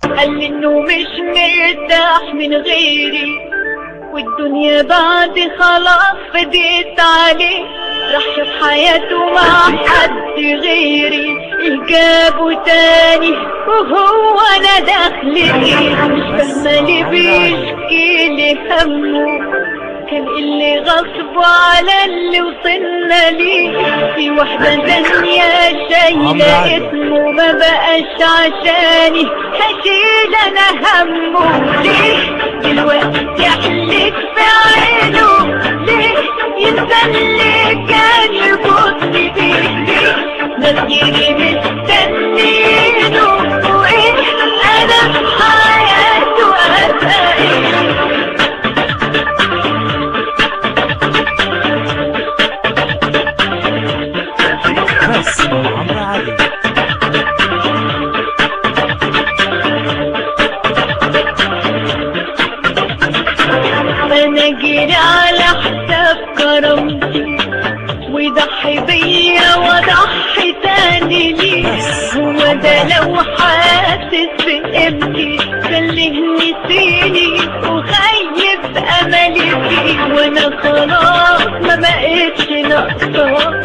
قال لي انه مش مرتاح من غيري والدنيا بعد خلاص فديت عليه راح يشوف حياته مع حد غيري جابه تاني وهو انا داخل فيه مش فاهمه ليه بيشكي لي همه كان اللي غصب على اللي وصلنا ليه في واحدة تانية شايلة اسمه ما بقاش عشاني هشيل انا همه ليه دلوقتي احلك في عينه ليه ينسى اللي كان يبص فيه ليه ما تيجي مستنينه وايه انا في حياته ابقى ايه بس عمرو علي انا جيري على حساب كرامتي ويضحي بيا واضحي تاني ليه هو ده لو حاسس بقيمتي خليه نسيني وخيب املي فيه وانا خلاص ما بقتش ناقصه